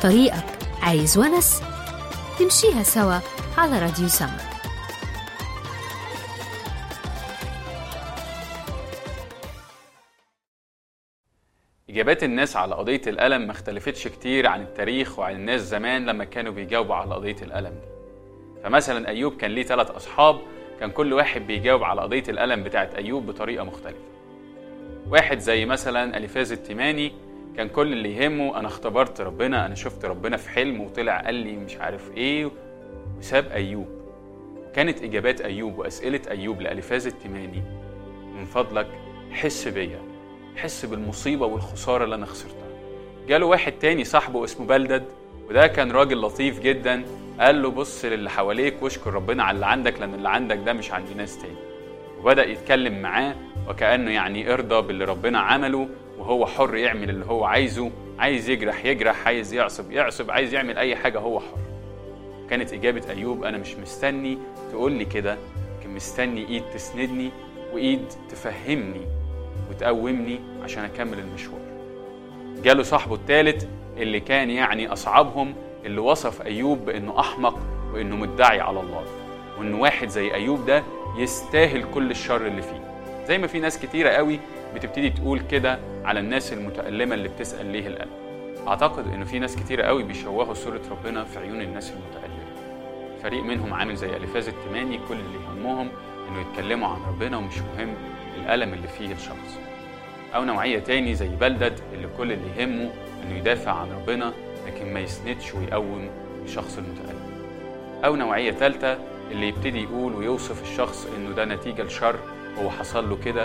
طريقك عايز ونس؟ نمشيها سوا على راديو سما إجابات الناس على قضية الألم ما اختلفتش كتير عن التاريخ وعن الناس زمان لما كانوا بيجاوبوا على قضية الألم دي فمثلا أيوب كان ليه ثلاث أصحاب كان كل واحد بيجاوب على قضية الألم بتاعت أيوب بطريقة مختلفة واحد زي مثلا أليفاز التيماني كان كل اللي يهمه أنا اختبرت ربنا أنا شفت ربنا في حلم وطلع قال لي مش عارف إيه وساب أيوب كانت إجابات أيوب وأسئلة أيوب لأليفاز التيماني من فضلك حس بيا حس بالمصيبة والخسارة اللي أنا خسرتها جاله واحد تاني صاحبه اسمه بلدد وده كان راجل لطيف جدا قال له بص للي حواليك واشكر ربنا على اللي عندك لأن اللي عندك ده مش عند ناس تاني وبدأ يتكلم معاه وكأنه يعني ارضى باللي ربنا عمله وهو حر يعمل اللي هو عايزه عايز يجرح يجرح عايز يعصب يعصب عايز يعمل أي حاجة هو حر كانت إجابة أيوب أنا مش مستني تقول لي كده لكن مستني إيد تسندني وإيد تفهمني وتقومني عشان أكمل المشوار جاله صاحبه الثالث اللي كان يعني أصعبهم اللي وصف أيوب بأنه أحمق وأنه مدعي على الله وأنه واحد زي أيوب ده يستاهل كل الشر اللي فيه زي ما في ناس كتيرة قوي بتبتدي تقول كده على الناس المتألمة اللي بتسأل ليه القلب أعتقد إنه في ناس كتيرة قوي بيشوهوا صورة ربنا في عيون الناس المتألمة فريق منهم عامل زي أليفاز التماني كل اللي يهمهم إنه يتكلموا عن ربنا ومش مهم الألم اللي فيه الشخص أو نوعية تاني زي بلدد اللي كل اللي يهمه إنه يدافع عن ربنا لكن ما يسندش ويقوم الشخص المتألم أو نوعية تالتة اللي يبتدي يقول ويوصف الشخص إنه ده نتيجة لشر هو حصل له كده